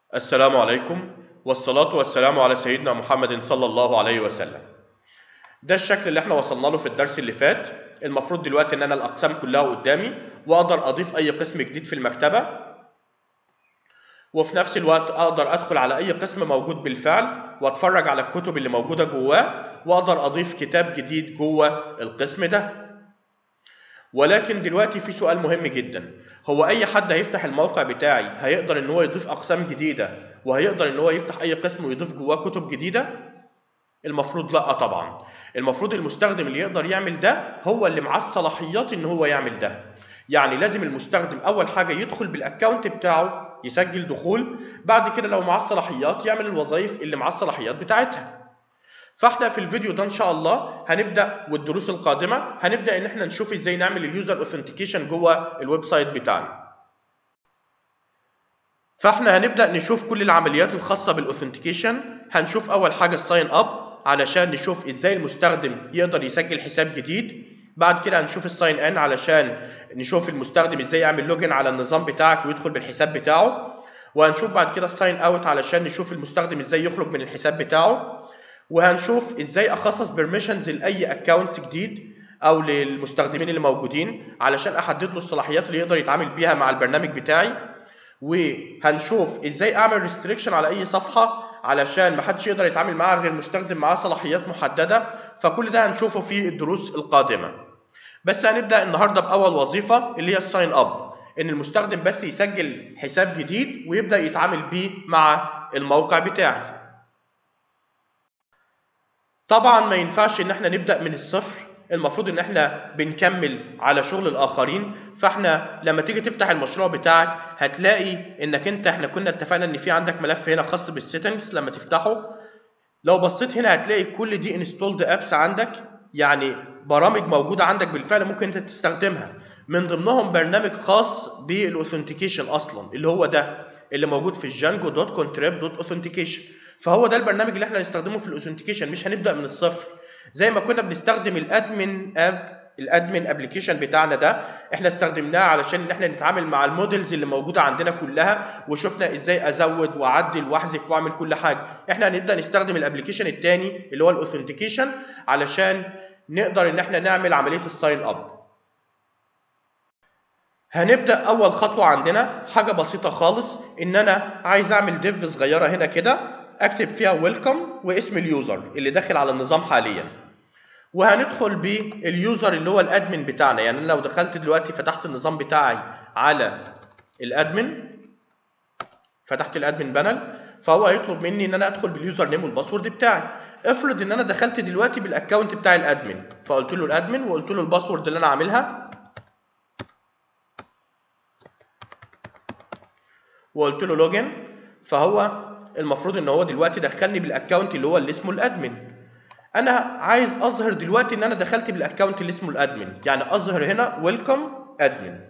السلام عليكم والصلاة والسلام على سيدنا محمد صلى الله عليه وسلم ده الشكل اللي احنا وصلنا له في الدرس اللي فات المفروض دلوقتي ان انا الاقسام كلها قدامي واقدر اضيف اي قسم جديد في المكتبة وفي نفس الوقت اقدر ادخل على اي قسم موجود بالفعل واتفرج على الكتب اللي موجودة جواه واقدر اضيف كتاب جديد جوه القسم ده ولكن دلوقتي في سؤال مهم جدا هو اي حد هيفتح الموقع بتاعي هيقدر ان هو يضيف اقسام جديده وهيقدر ان هو يفتح اي قسم ويضيف جواه كتب جديده المفروض لا طبعا المفروض المستخدم اللي يقدر يعمل ده هو اللي معاه الصلاحيات ان هو يعمل ده يعني لازم المستخدم اول حاجه يدخل بالاكونت بتاعه يسجل دخول بعد كده لو معاه الصلاحيات يعمل الوظائف اللي معاه الصلاحيات بتاعتها فاحنا في الفيديو ده ان شاء الله هنبدا والدروس القادمه هنبدا ان احنا نشوف ازاي نعمل اليوزر اوثنتيكيشن جوه الويب سايت بتاعنا فاحنا هنبدا نشوف كل العمليات الخاصه بالاوثنتيكيشن هنشوف اول حاجه الساين اب علشان نشوف ازاي المستخدم يقدر يسجل حساب جديد بعد كده هنشوف الساين ان علشان نشوف المستخدم ازاي يعمل لوجن على النظام بتاعك ويدخل بالحساب بتاعه وهنشوف بعد كده الساين اوت علشان نشوف المستخدم ازاي يخرج من الحساب بتاعه وهنشوف ازاي اخصص بيرميشنز لاي اكونت جديد او للمستخدمين اللي موجودين علشان احدد له الصلاحيات اللي يقدر يتعامل بيها مع البرنامج بتاعي وهنشوف ازاي اعمل ريستريكشن على اي صفحه علشان محدش يقدر يتعامل معاها غير مستخدم معاه صلاحيات محدده فكل ده هنشوفه في الدروس القادمه بس هنبدا النهارده باول وظيفه اللي هي الساين اب ان المستخدم بس يسجل حساب جديد ويبدا يتعامل بيه مع الموقع بتاعي طبعا ما ينفعش ان احنا نبدا من الصفر المفروض ان احنا بنكمل على شغل الاخرين فاحنا لما تيجي تفتح المشروع بتاعك هتلاقي انك انت احنا كنا اتفقنا ان في عندك ملف هنا خاص بالسيتنجز لما تفتحه لو بصيت هنا هتلاقي كل دي انستولد ابس عندك يعني برامج موجوده عندك بالفعل ممكن انت تستخدمها من ضمنهم برنامج خاص بالاوثنتيكيشن اصلا اللي هو ده اللي موجود في الجانجو دوت كونتريب دوت اوثنتيكيشن فهو ده البرنامج اللي احنا هنستخدمه في الاوثنتيكيشن مش هنبدا من الصفر زي ما كنا بنستخدم الادمن اب الادمن ابلكيشن بتاعنا ده احنا استخدمناه علشان ان احنا نتعامل مع المودلز اللي موجوده عندنا كلها وشفنا ازاي ازود واعدل واحذف واعمل كل حاجه احنا هنبدا نستخدم الابلكيشن الثاني اللي هو الاوثنتيكيشن علشان نقدر ان احنا نعمل عمليه الساين اب هنبدا اول خطوه عندنا حاجه بسيطه خالص ان انا عايز اعمل ديف صغيره هنا كده اكتب فيها ويلكم واسم اليوزر اللي داخل على النظام حاليا وهندخل باليوزر اللي هو الادمن بتاعنا يعني انا لو دخلت دلوقتي فتحت النظام بتاعي على الادمن فتحت الادمن بانل فهو هيطلب مني ان انا ادخل باليوزر نيم والباسورد بتاعي افرض ان انا دخلت دلوقتي بالاكونت بتاع الادمن فقلت له الادمن وقلت له الباسورد اللي انا عاملها وقلت له لوجن فهو المفروض ان هو دلوقتي دخلني بالاكونت اللي هو اللي اسمه الادمن انا عايز اظهر دلوقتي ان انا دخلت بالاكونت اللي اسمه الادمن يعني اظهر هنا ويلكم ادمن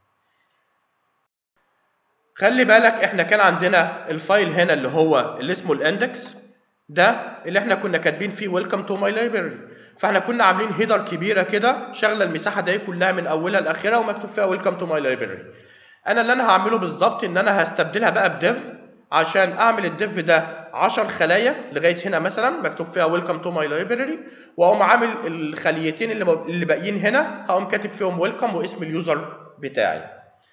خلي بالك احنا كان عندنا الفايل هنا اللي هو اللي اسمه الاندكس ده اللي احنا كنا كاتبين فيه ويلكم تو ماي لايبرري فاحنا كنا عاملين هيدر كبيره كده شغله المساحه دي كلها من اولها لاخرها ومكتوب فيها ويلكم تو ماي لايبرري انا اللي انا هعمله بالظبط ان انا هستبدلها بقى بديف عشان اعمل الديف ده 10 خلايا لغايه هنا مثلا مكتوب فيها ويلكم تو ماي لايبرري واقوم عامل الخليتين اللي اللي باقيين هنا هقوم كاتب فيهم ويلكم واسم اليوزر بتاعي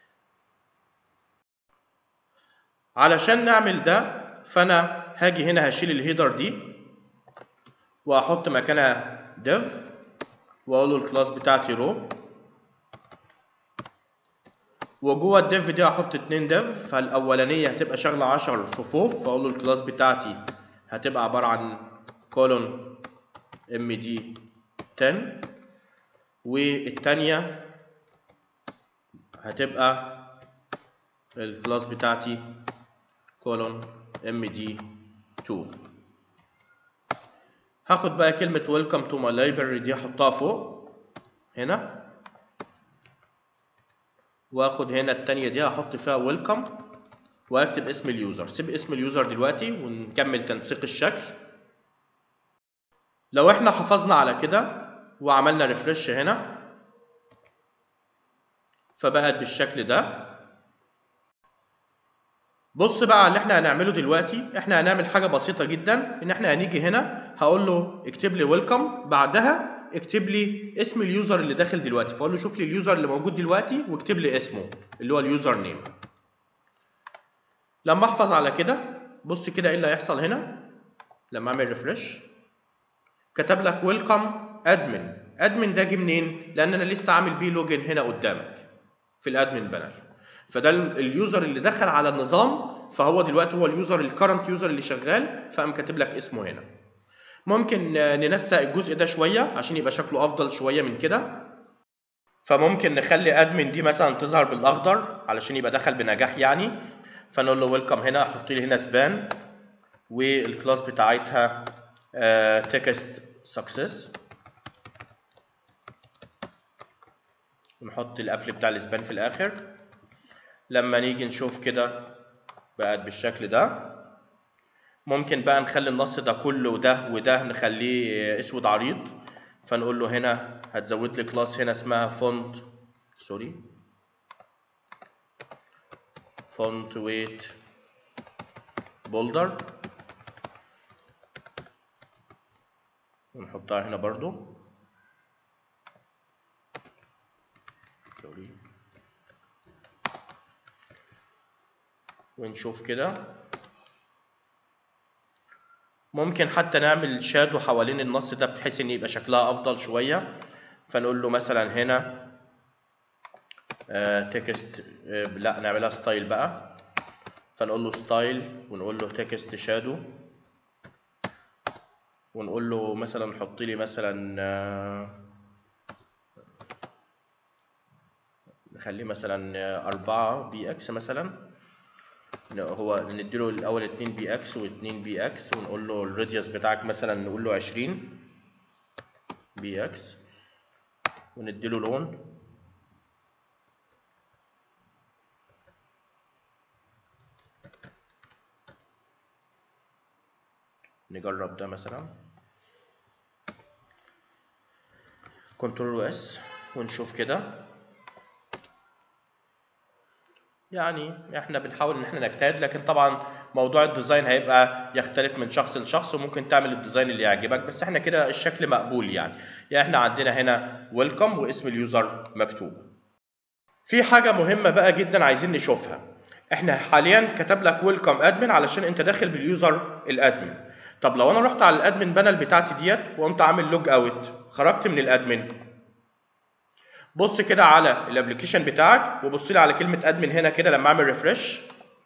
علشان نعمل ده فانا هاجي هنا هشيل الهيدر دي واحط مكانها ديف واقول له الكلاس بتاعتي رو وجوه الديف دي هحط اتنين ديف فالاولانيه هتبقى شغله 10 صفوف فاقول له الكلاس بتاعتي هتبقى عباره عن كولون ام دي 10 والتانيه هتبقى الكلاس بتاعتي كولون ام دي 2 هاخد بقى كلمه ويلكم تو ماي لايبرري دي احطها فوق هنا واخد هنا التانية دي هحط فيها ويلكم واكتب اسم اليوزر سيب اسم اليوزر دلوقتي ونكمل تنسيق الشكل لو احنا حافظنا على كده وعملنا ريفرش هنا فبقت بالشكل ده بص بقى على اللي احنا هنعمله دلوقتي احنا هنعمل حاجه بسيطه جدا ان احنا هنيجي هنا هقول له اكتب لي ويلكم بعدها اكتب لي اسم اليوزر اللي داخل دلوقتي فاقول له شوف لي اليوزر اللي موجود دلوقتي واكتب لي اسمه اللي هو اليوزر نيم لما احفظ على كده بص كده ايه اللي هيحصل هنا لما اعمل ريفرش كتب لك ويلكم ادمن ادمن ده جه منين لان انا لسه عامل بيه لوجن هنا قدامك في الادمن بانل فده اليوزر اللي دخل على النظام فهو دلوقتي هو اليوزر الكرنت يوزر اللي شغال فقام كاتب لك اسمه هنا ممكن ننسق الجزء ده شويه عشان يبقى شكله افضل شويه من كده فممكن نخلي ادمن دي مثلا تظهر بالاخضر علشان يبقى دخل بنجاح يعني فنقول له ويلكم هنا احط لي هنا سبان والكلاس بتاعتها تكست سكسس ونحط القفل بتاع السبان في الاخر لما نيجي نشوف كده بقت بالشكل ده ممكن بقى نخلي النص ده كله ده وده نخليه اسود عريض فنقول له هنا هتزود لي كلاس هنا اسمها فونت سوري فونت ويت بولدر ونحطها هنا برضو سوري ونشوف كده ممكن حتى نعمل شادو حوالين النص ده بحيث ان يبقى شكلها افضل شويه فنقول له مثلا هنا تكست آه لا نعملها ستايل بقى فنقول له ستايل ونقول له تكست شادو ونقول له مثلا حط لي مثلا آه نخليه مثلا أربعة بي اكس مثلا هو نديله الاول 2 بي اكس و2 بي اكس ونقول له الراديوس بتاعك مثلا نقول له 20 بي اكس ونديله لون نجرب ده مثلا كنترول اس ونشوف كده يعني احنا بنحاول ان احنا نجتهد لكن طبعا موضوع الديزاين هيبقى يختلف من شخص لشخص وممكن تعمل الديزاين اللي يعجبك بس احنا كده الشكل مقبول يعني يعني احنا عندنا هنا ويلكم واسم اليوزر مكتوب في حاجة مهمة بقى جدا عايزين نشوفها احنا حاليا كتب لك ويلكم ادمن علشان انت داخل باليوزر الادمن طب لو انا رحت على الادمن بانل بتاعتي ديت وقمت عامل لوج اوت خرجت من الادمن بص كده على الابلكيشن بتاعك وبص لي على كلمه ادمن هنا كده لما اعمل ريفرش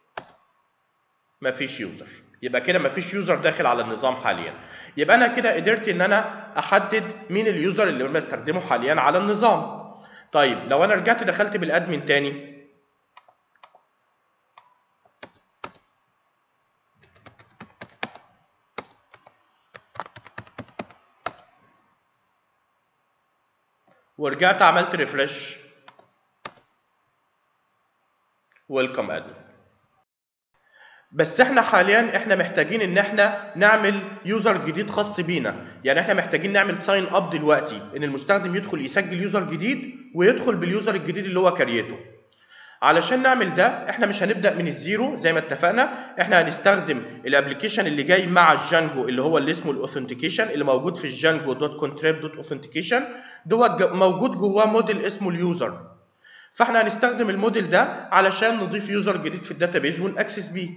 مفيش يوزر يبقى كده مفيش يوزر داخل على النظام حاليا يبقى انا كده قدرت ان انا احدد مين اليوزر اللي بستخدمه حاليا على النظام طيب لو انا رجعت دخلت بالادمن تاني ورجعت عملت ريفرش ويلكم ادمن بس احنا حاليا احنا محتاجين ان احنا نعمل يوزر جديد خاص بينا يعني احنا محتاجين نعمل ساين اب دلوقتي ان المستخدم يدخل يسجل يوزر جديد ويدخل باليوزر الجديد اللي هو كريته علشان نعمل ده احنا مش هنبدا من الزيرو زي ما اتفقنا احنا هنستخدم الابلكيشن اللي جاي مع الجانجو اللي هو اللي اسمه الاوثنتيكيشن اللي موجود في الجانجو دوت كونتريب دوت اوثنتيكيشن دوت موجود جواه موديل اسمه اليوزر فاحنا هنستخدم الموديل ده علشان نضيف يوزر جديد في الداتابيز ونأكسس بيه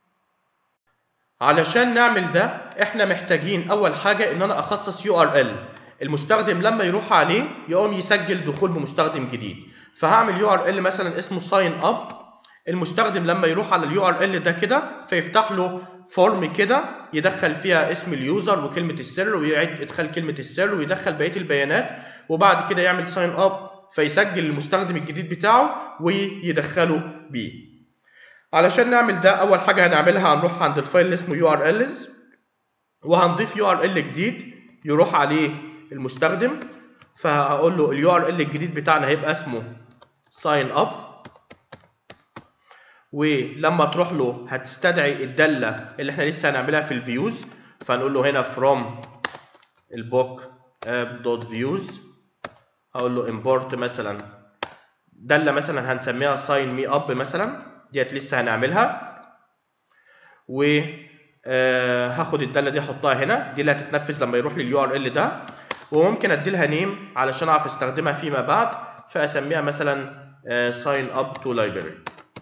علشان نعمل ده احنا محتاجين اول حاجه ان انا اخصص يو ار ال المستخدم لما يروح عليه يقوم يسجل دخول بمستخدم جديد فهعمل يو ار ال مثلا اسمه ساين اب المستخدم لما يروح على اليو ار ال ده كده فيفتح له فورم كده يدخل فيها اسم اليوزر وكلمه السر ويعيد ادخال كلمه السر ويدخل بقيه البيانات وبعد كده يعمل ساين اب فيسجل المستخدم الجديد بتاعه ويدخله بيه علشان نعمل ده اول حاجه هنعملها هنروح عند الفايل اللي اسمه يو ار الز وهنضيف يو ار ال جديد يروح عليه المستخدم فهقول له اليو ار ال الجديد بتاعنا هيبقى اسمه ساين اب ولما تروح له هتستدعي الداله اللي احنا لسه هنعملها في الفيوز فنقول له هنا from البوك اب دوت فيوز هقول له import مثلا داله مثلا هنسميها sign me up مثلا ديت لسه هنعملها و آه هاخد الداله دي احطها هنا دي اللي هتتنفذ لما يروح لليو ار ال ده وممكن ادي لها نيم علشان اعرف استخدمها فيما بعد فاسميها مثلا ساين اب تو لايبرري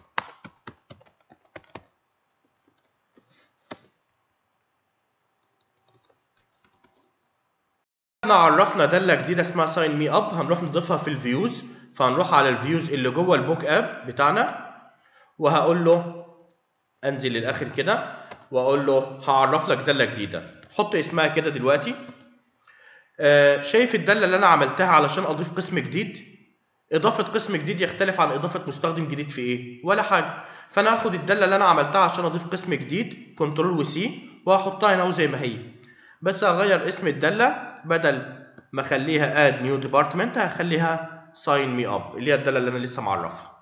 احنا عرفنا داله جديده اسمها ساين مي اب هنروح نضيفها في الفيوز فهنروح على الفيوز اللي جوه البوك اب بتاعنا وهقول له انزل للاخر كده واقول له هعرف لك داله جديده حط اسمها كده دلوقتي آه شايف الداله اللي انا عملتها علشان اضيف قسم جديد اضافه قسم جديد يختلف عن اضافه مستخدم جديد في ايه ولا حاجه فانا هاخد الداله اللي انا عملتها عشان اضيف قسم جديد كنترول وسي وهحطها هنا زي ما هي بس هغير اسم الداله بدل ما اخليها اد نيو ديبارتمنت هخليها ساين مي اب اللي هي الداله اللي انا لسه معرفها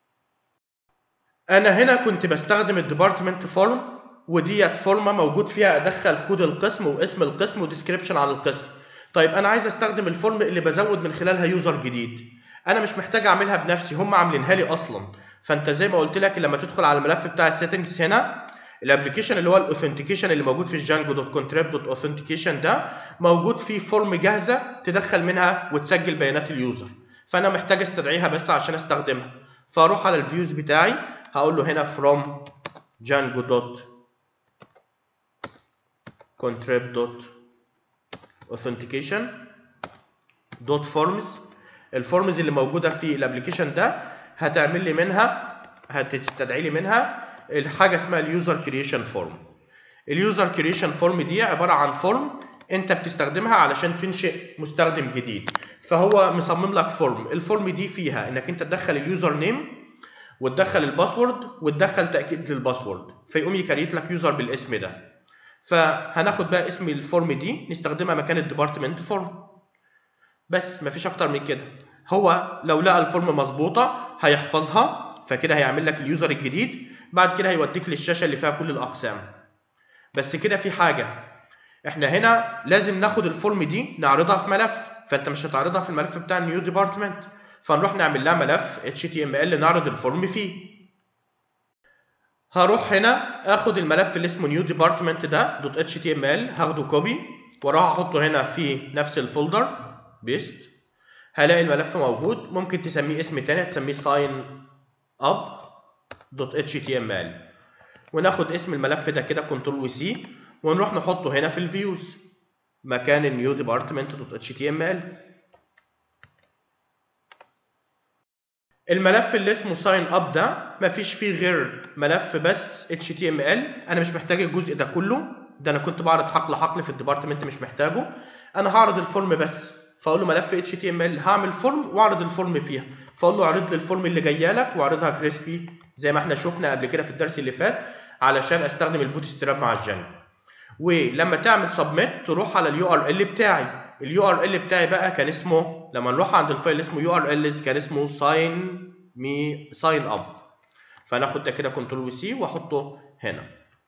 انا هنا كنت بستخدم الديبارتمنت فورم وديت فورمه موجود فيها ادخل كود القسم واسم القسم وديسكريبشن عن القسم طيب انا عايز استخدم الفورم اللي بزود من خلالها يوزر جديد انا مش محتاج اعملها بنفسي هم عاملينها لي اصلا فانت زي ما قلت لك لما تدخل على الملف بتاع السيتنجز هنا الابلكيشن اللي هو الاوثنتيكيشن اللي موجود في الجانجو دوت كونتريب دوت اوثنتيكيشن ده موجود فيه فورم جاهزه تدخل منها وتسجل بيانات اليوزر فانا محتاج استدعيها بس عشان استخدمها فاروح على الفيوز بتاعي هقول له هنا from django دوت contrib دوت authentication دوت forms الفورمز اللي موجوده في الابلكيشن ده هتعمل لي منها هتستدعي لي منها الحاجه اسمها اليوزر كرييشن فورم اليوزر كرييشن فورم دي عباره عن فورم انت بتستخدمها علشان تنشئ مستخدم جديد فهو مصمم لك فورم الفورم دي فيها انك انت تدخل اليوزر نيم وتدخل الباسورد وتدخل تاكيد للباسورد فيقوم يكريت لك يوزر بالاسم ده فهناخد بقى اسم الفورم دي نستخدمها مكان الديبارتمنت فورم بس مفيش اكتر من كده هو لو لقى الفورم مظبوطه هيحفظها فكده هيعمل لك اليوزر الجديد بعد كده هيوديك للشاشه اللي فيها كل الاقسام بس كده في حاجه احنا هنا لازم ناخد الفورم دي نعرضها في ملف فانت مش هتعرضها في الملف بتاع النيو ديبارتمنت فنروح نعمل لها ملف HTML نعرض الفورم فيه هروح هنا اخد الملف اللي اسمه نيو ديبارتمنت ده دوت اتش تي ام ال هاخده كوبي واروح احطه هنا في نفس الفولدر بيست هلاقي الملف موجود ممكن تسميه اسم تاني هتسميه ساين اب دوت اتش تي ام ال وناخد اسم الملف ده كده كنترول وسي ونروح نحطه هنا في الفيوز مكان النيو ديبارتمنت دوت اتش تي ام ال الملف اللي اسمه ساين اب ده مفيش فيه غير ملف بس HTML انا مش محتاج الجزء ده كله ده انا كنت بعرض حقل حقل في الديبارتمنت مش محتاجه انا هعرض الفورم بس فاقول له ملف HTML هعمل فورم واعرض الفورم فيها فاقول له اعرض لي الفورم اللي جايه لك واعرضها كريسبي زي ما احنا شفنا قبل كده في الدرس اللي فات علشان استخدم البوت ستراب مع الجنب ولما تعمل سبميت تروح على اليو ار ال بتاعي اليو ار ال بتاعي بقى كان اسمه لما نروح عند الفايل اسمه يو ار ال كان اسمه ساين مي ساين اب فناخد ده كده كنترول وسي واحطه هنا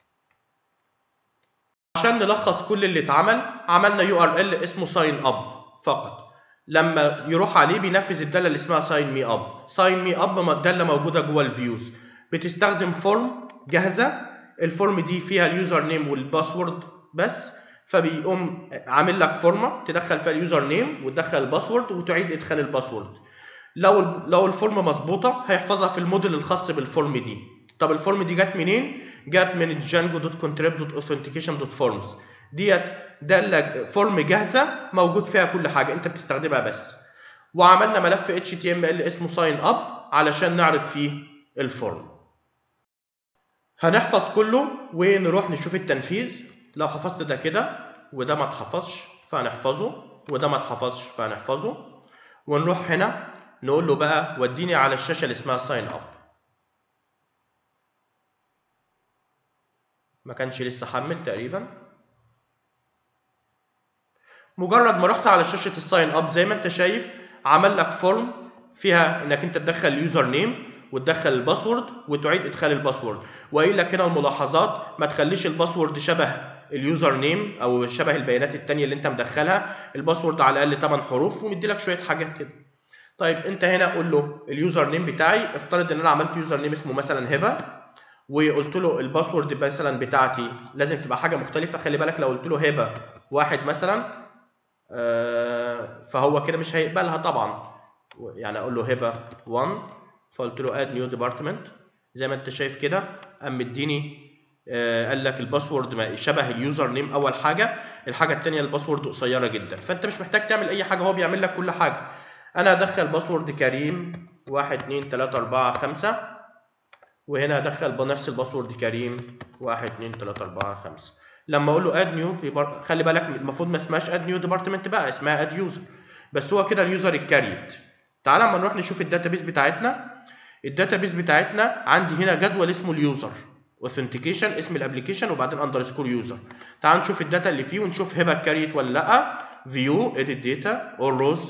عشان نلخص كل اللي اتعمل عملنا يو ار ال اسمه ساين اب فقط لما يروح عليه بينفذ الداله اللي اسمها ساين مي اب ساين مي اب داله موجوده جوه الفيوز بتستخدم فورم جاهزه الفورم دي فيها اليوزر نيم والباسورد بس فبيقوم عامل لك فورمه تدخل فيها اليوزر نيم وتدخل الباسورد وتعيد ادخال الباسورد لو لو الفورم مظبوطه هيحفظها في الموديل الخاص بالفورم دي طب الفورم دي جت منين جت من الجانجو دوت كونتريب دوت اوثنتيكيشن دوت فورمز ديت داله فورم جاهزه موجود فيها كل حاجه انت بتستخدمها بس وعملنا ملف اتش تي ام ال اسمه ساين اب علشان نعرض فيه الفورم هنحفظ كله ونروح نشوف التنفيذ لو حفظت ده كده وده ما اتحفظش فهنحفظه وده ما اتحفظش فهنحفظه ونروح هنا نقول له بقى وديني على الشاشه اللي اسمها ساين اب ما كانش لسه حمل تقريبا مجرد ما رحت على شاشه الساين اب زي ما انت شايف عمل لك فورم فيها انك انت تدخل اليوزر نيم وتدخل الباسورد وتعيد ادخال الباسورد وقايل لك هنا الملاحظات ما تخليش الباسورد شبه اليوزر نيم او شبه البيانات التانية اللي انت مدخلها الباسورد على الاقل 8 حروف ومدي لك شويه حاجات كده طيب انت هنا قول له اليوزر نيم بتاعي افترض ان انا عملت يوزر نيم اسمه مثلا هبه وقلت له الباسورد مثلا بتاعتي لازم تبقى حاجه مختلفه خلي بالك لو قلت له هبه واحد مثلا آه، فهو كده مش هيقبلها طبعا يعني اقول له هبه 1 فقلت له اد نيو ديبارتمنت زي ما انت شايف كده قام مديني آه، قال لك الباسورد ما- شبه اليوزر نيم اول حاجه الحاجه الثانيه الباسورد قصيره جدا فانت مش محتاج تعمل اي حاجه هو بيعمل لك كل حاجه انا هدخل باسورد كريم 1 2 3 4 5 وهنا هدخل بنفس الباسورد كريم 1 2 3 4 5 لما اقول له اد نيو خلي بالك المفروض ما اسمهاش اد نيو ديبارتمنت بقى اسمها اد يوزر بس هو كده اليوزر الكاريت تعال اما نروح نشوف الداتابيس بتاعتنا الداتابيس بتاعتنا عندي هنا جدول اسمه اليوزر اوثنتيكيشن اسم الابلكيشن وبعدين اندرسكور يوزر تعال نشوف الداتا اللي فيه ونشوف هبه كاريت ولا لا فيو اديت داتا اور روز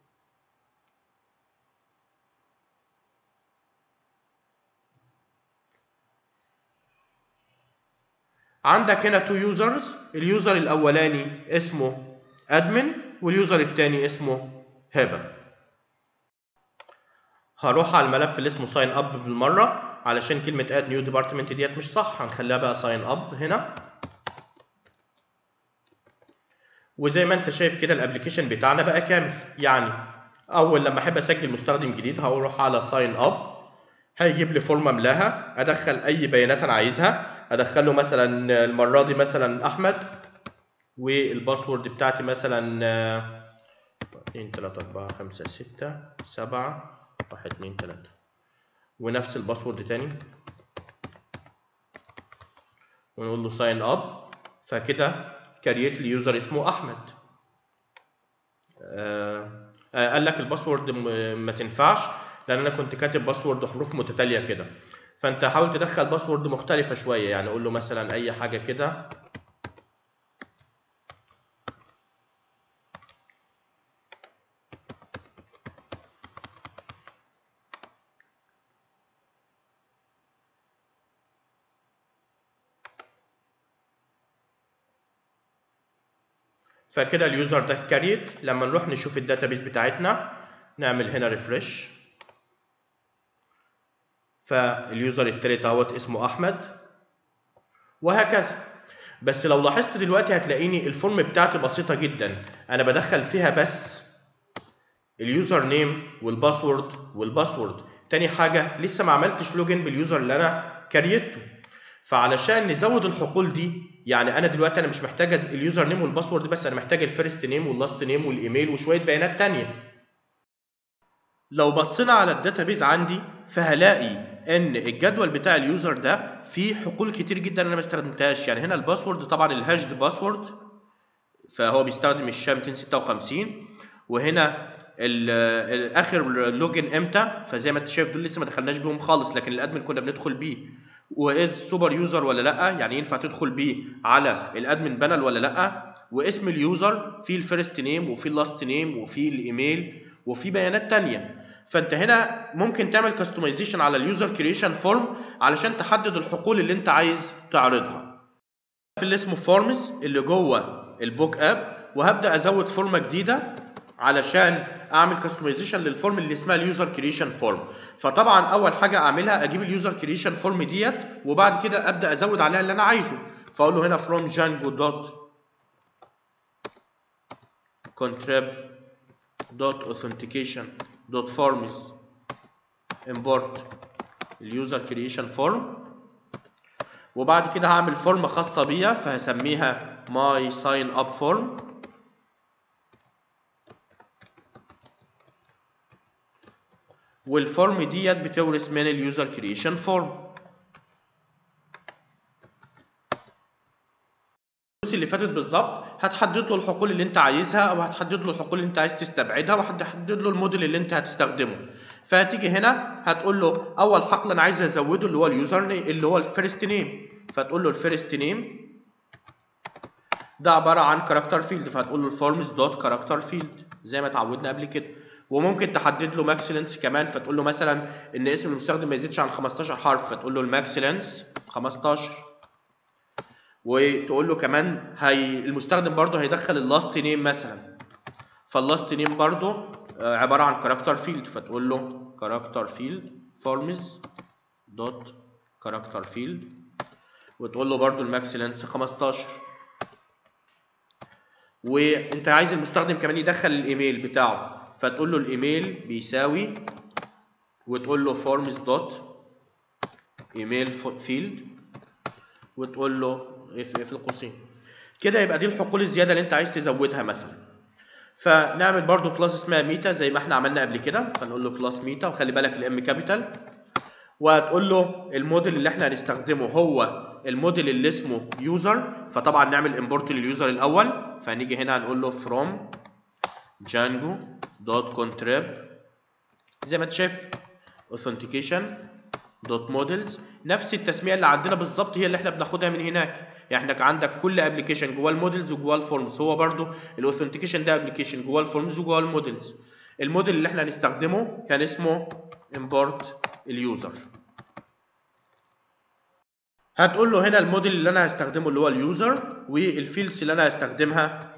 عندك هنا تو يوزرز اليوزر الاولاني اسمه ادمن واليوزر الثاني اسمه هبه هروح على الملف اللي اسمه ساين اب بالمره علشان كلمه اد نيو ديبارتمنت ديت مش صح هنخليها بقى ساين اب هنا وزي ما انت شايف كده الابلكيشن بتاعنا بقى كامل يعني اول لما احب اسجل مستخدم جديد هروح على ساين اب هيجيب لي فورمه املاها ادخل اي بيانات انا عايزها ادخله مثلا المره دي مثلا احمد والباسورد بتاعتي مثلا 2 3 4 5 6 7 1 2 3 ونفس الباسورد تاني ونقول له ساين اب فكده كريت لي يوزر اسمه احمد آه آه قال لك الباسورد م- ما تنفعش لان انا كنت كاتب باسورد حروف متتاليه كده فانت حاول تدخل باسورد مختلفه شويه يعني قول له مثلا اي حاجه كده فكده اليوزر ده كاريت لما نروح نشوف الداتابيس بتاعتنا نعمل هنا ريفرش فاليوزر التالت اهوت اسمه احمد وهكذا بس لو لاحظت دلوقتي هتلاقيني الفورم بتاعتي بسيطه جدا انا بدخل فيها بس اليوزر نيم والباسورد والباسورد تاني حاجه لسه ما عملتش لوجن باليوزر اللي انا كريته فعلشان نزود الحقول دي يعني انا دلوقتي انا مش محتاج أز- اليوزر نيم والباسورد بس انا محتاج الفيرست نيم واللاست نيم والايميل وشويه بيانات تانية لو بصينا على الداتابيز عندي فهلاقي ان الجدول بتاع اليوزر ده فيه حقول كتير جدا انا ما استخدمتهاش يعني هنا الباسورد طبعا الهاشد باسورد فهو بيستخدم الشا 256 وهنا ال- ال- اخر لوجن امتى فزي ما انت شايف دول لسه ما دخلناش بيهم خالص لكن الادمن كنا بندخل بيه واذ سوبر يوزر ولا لا يعني ينفع تدخل بيه على الادمن بانل ولا لا واسم اليوزر فيه الفيرست نيم وفيه اللاست نيم وفيه الايميل وفيه بيانات تانية فانت هنا ممكن تعمل كاستمايزيشن على اليوزر كريشن فورم علشان تحدد الحقول اللي انت عايز تعرضها في اللي اسمه فورمز اللي جوه البوك اب وهبدا ازود فورمه جديده علشان اعمل كاستمايزيشن للفورم اللي اسمها اليوزر كريشن فورم فطبعا اول حاجه اعملها اجيب اليوزر كريشن فورم ديت وبعد كده ابدا ازود عليها اللي انا عايزه فاقول له هنا from django dot contrib dot authentication dot forms import اليوزر كريشن فورم وبعد كده هعمل فورم خاصه بيا فهسميها my sign up form والفورم ديت بتورث من اليوزر كريشن فورم اللي فاتت بالظبط هتحدد له الحقول اللي انت عايزها او هتحدد له الحقول اللي انت عايز تستبعدها وهتحدد له الموديل اللي انت هتستخدمه فهتيجي هنا هتقول له اول حقل انا عايز ازوده اللي هو اليوزر نيم اللي هو الفيرست نيم فتقول له الفيرست نيم ده عباره عن كاركتر فيلد فهتقول له الفورمز دوت كاركتر فيلد زي ما اتعودنا قبل كده وممكن تحدد له ماكس لينس كمان فتقول له مثلا ان اسم المستخدم ما يزيدش عن 15 حرف فتقول له الماكس لينس 15 وتقول له كمان هي المستخدم برضه هيدخل اللاست نيم مثلا فاللاست نيم برضه آه، عباره عن كاركتر فيلد فتقول له كاركتر فيلد فورمز دوت كاركتر فيلد وتقول له برضو الماكس لينس 15 وانت عايز المستخدم كمان يدخل الايميل بتاعه فتقول له الايميل بيساوي وتقول له forms دوت ايميل فيلد وتقول له اف اف القوسين كده يبقى دي الحقول الزياده اللي انت عايز تزودها مثلا فنعمل برضو كلاس اسمها ميتا زي ما احنا عملنا قبل كده فنقول له كلاس ميتا وخلي بالك الام كابيتال وهتقول له الموديل اللي احنا هنستخدمه هو الموديل اللي اسمه يوزر فطبعا نعمل امبورت لليوزر الاول فهنيجي هنا هنقول له from django دوت contrib زي ما انت شايف authentication دوت موديلز نفس التسميه اللي عندنا بالظبط هي اللي احنا بناخدها من هناك يعني انك عندك كل ابلكيشن جواه الموديلز وجواه الفورمز هو برضو الاوثنتيكيشن ده ابلكيشن جواه الفورمز وجواه الموديلز الموديل اللي احنا هنستخدمه كان اسمه import اليوزر هتقول له هنا الموديل اللي انا هستخدمه اللي هو اليوزر والفيلدز اللي انا هستخدمها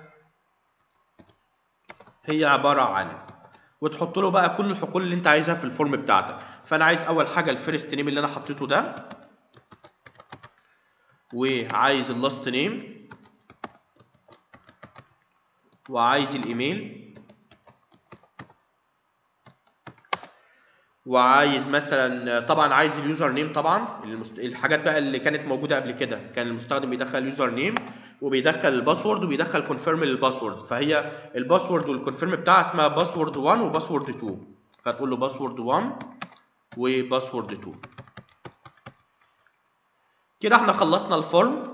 هي عباره عن وتحط له بقى كل الحقول اللي انت عايزها في الفورم بتاعتك فانا عايز اول حاجه الفيرست نيم اللي انا حطيته ده وعايز اللاست نيم وعايز الايميل وعايز مثلا طبعا عايز اليوزر نيم طبعا المست... الحاجات بقى اللي كانت موجوده قبل كده كان المستخدم بيدخل اليوزر نيم وبيدخل الباسورد وبيدخل كونفيرم للباسورد فهي الباسورد والكونفيرم بتاعها اسمها باسورد 1 وباسورد 2 فتقول له باسورد 1 وباسورد 2 كده احنا خلصنا الفورم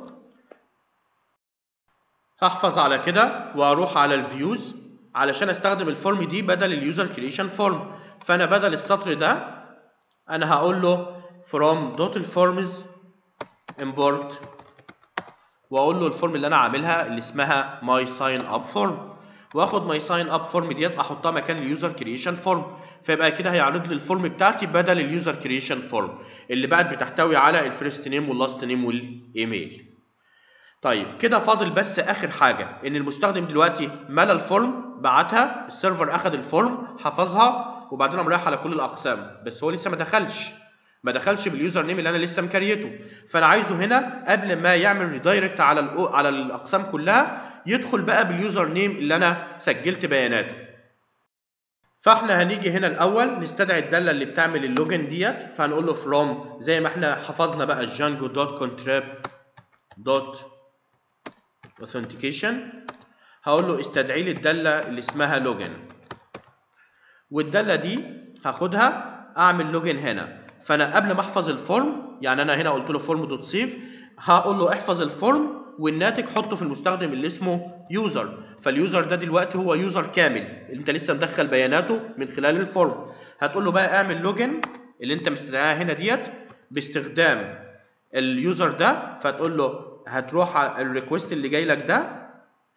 هحفظ على كده واروح على الفيوز علشان استخدم الفورم دي بدل اليوزر كريشن فورم فانا بدل السطر ده انا هقول له from dot الفورمز import واقول له الفورم اللي انا عاملها اللي اسمها my sign up form واخد my sign up form ديت احطها مكان اليوزر كريشن فورم فيبقى كده هيعرض لي الفورم بتاعتي بدل اليوزر كريشن فورم اللي بقت بتحتوي على الفيرست نيم واللاست نيم والايميل طيب كده فاضل بس اخر حاجه ان المستخدم دلوقتي ملى الفورم بعتها السيرفر اخد الفورم حفظها وبعدين قام رايح على كل الاقسام بس هو لسه ما دخلش ما دخلش باليوزر نيم اللي انا لسه مكريته فانا عايزه هنا قبل ما يعمل ريدايركت على الأو على الاقسام كلها يدخل بقى باليوزر نيم اللي انا سجلت بياناته فاحنا هنيجي هنا الاول نستدعي الداله اللي بتعمل اللوجن ديت فهنقول له from زي ما احنا حفظنا بقى الجانجو دوت كونتراب دوت authentication هقول له استدعي لي الداله اللي اسمها لوجن والداله دي هاخدها اعمل لوجن هنا فانا قبل ما احفظ الفورم يعني انا هنا قلت له فورم دوت سيف هقول له احفظ الفورم والناتج حطه في المستخدم اللي اسمه يوزر فاليوزر ده دلوقتي هو يوزر كامل انت لسه مدخل بياناته من خلال الفورم هتقول له بقى اعمل لوجن اللي انت مستدعيها هنا ديت باستخدام اليوزر ده فتقول له هتروح على الريكوست اللي جاي لك ده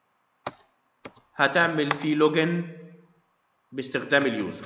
هتعمل فيه لوجن باستخدام اليوزر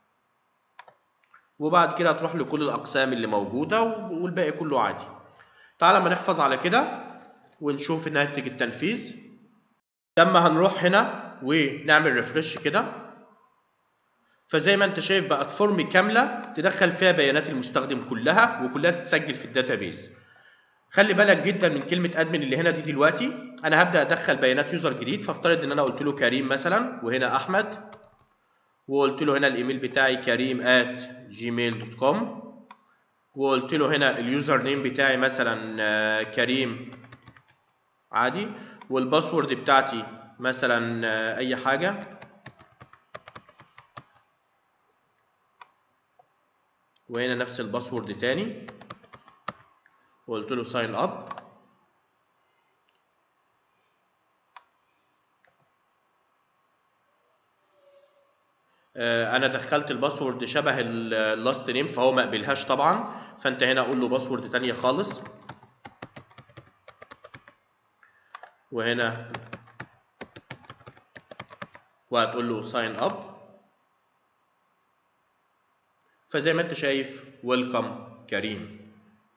وبعد كده هتروح لكل الاقسام اللي موجوده والباقي كله عادي تعال ما نحفظ على كده ونشوف ناتج التنفيذ لما هنروح هنا ونعمل ريفرش كده فزي ما انت شايف بقت فورم كامله تدخل فيها بيانات المستخدم كلها وكلها تتسجل في الداتابيز خلي بالك جدا من كلمه ادمن اللي هنا دي دلوقتي انا هبدا ادخل بيانات يوزر جديد فافترض ان انا قلت له كريم مثلا وهنا احمد وقلت له هنا الايميل بتاعي كريم at gmail.com وقلت له هنا اليوزر نيم بتاعي مثلا كريم عادي والباسورد بتاعتي مثلا اي حاجه وهنا نفس الباسورد تاني وقلت له ساين اب انا دخلت الباسورد شبه اللاست نيم فهو ما قبلهاش طبعا فانت هنا قول له باسورد تانية خالص وهنا وهتقول له ساين اب فزي ما انت شايف ويلكم كريم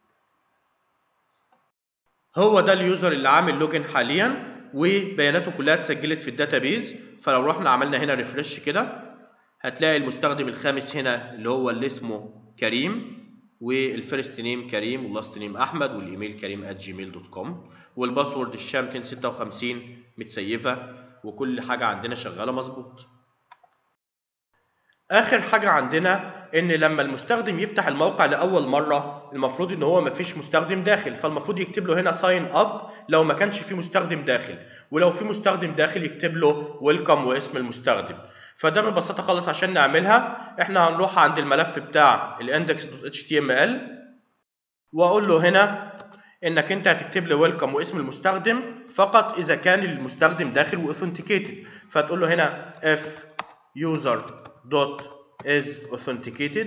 هو ده اليوزر اللي عامل لوجن حاليا وبياناته كلها اتسجلت في الداتابيز فلو رحنا عملنا هنا ريفرش كده هتلاقي المستخدم الخامس هنا اللي هو اللي اسمه كريم والفيرست نيم كريم واللاست نيم احمد والايميل كريم @gmail.com والباسورد الشام 256 متسيفه وكل حاجه عندنا شغاله مظبوط اخر حاجه عندنا ان لما المستخدم يفتح الموقع لاول مره المفروض ان هو مفيش مستخدم داخل فالمفروض يكتب له هنا ساين اب لو ما كانش في مستخدم داخل ولو في مستخدم داخل يكتب له ويلكم واسم المستخدم فده ببساطه خالص عشان نعملها احنا هنروح عند الملف بتاع الاندكس.html واقول له هنا انك انت هتكتب لي ويلكم واسم المستخدم فقط اذا كان المستخدم داخل واوثنتيكيتد فتقول له هنا if user dot is authenticated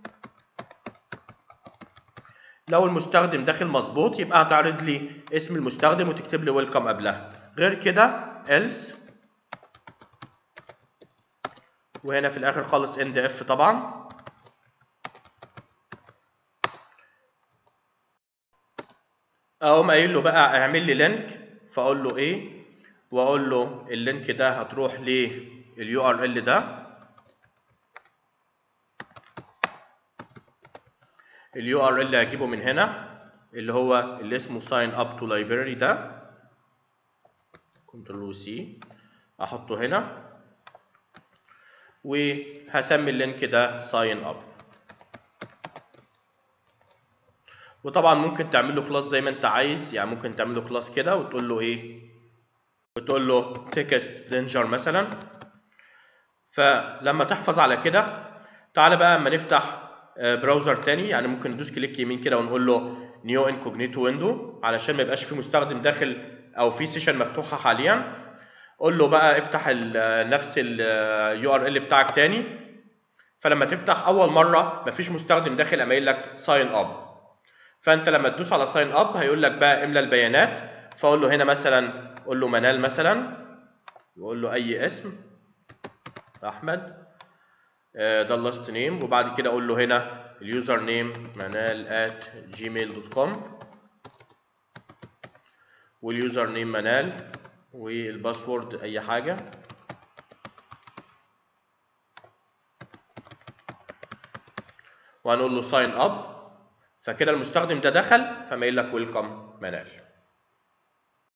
لو المستخدم داخل مظبوط يبقى هتعرض لي اسم المستخدم وتكتب لي ويلكم قبلها غير كده else وهنا في الاخر خالص end if طبعا اقوم قايل له بقى اعمل لي لينك فاقول له ايه واقول له اللينك ده هتروح لليو ار ال ده اليو ار ال هجيبه من هنا اللي هو اللي اسمه sign up to library ده كنترول سي احطه هنا وهسمي اللينك ده sign up وطبعا ممكن تعمل له كلاس زي ما انت عايز يعني ممكن تعمل له كلاس كده وتقول له ايه وتقول له text danger مثلا فلما تحفظ على كده تعالى بقى اما نفتح براوزر تاني يعني ممكن ندوس كليك يمين كده ونقول له نيو انكوجنيتو ويندو علشان ما يبقاش في مستخدم داخل او في سيشن مفتوحه حاليا قول له بقى افتح ال نفس اليو ار ال بتاعك تاني فلما تفتح اول مره مفيش مستخدم داخل قام قايل لك ساين اب فانت لما تدوس على ساين اب هيقول لك بقى املى البيانات فاقول له هنا مثلا قول له منال مثلا وقول له اي اسم احمد ده اللاست نيم وبعد كده اقول له هنا اليوزر نيم منال at gmail.com واليوزر نيم منال والباسورد اي حاجه وهنقول له ساين اب فكده المستخدم ده دخل فما يقول لك ويلكم منال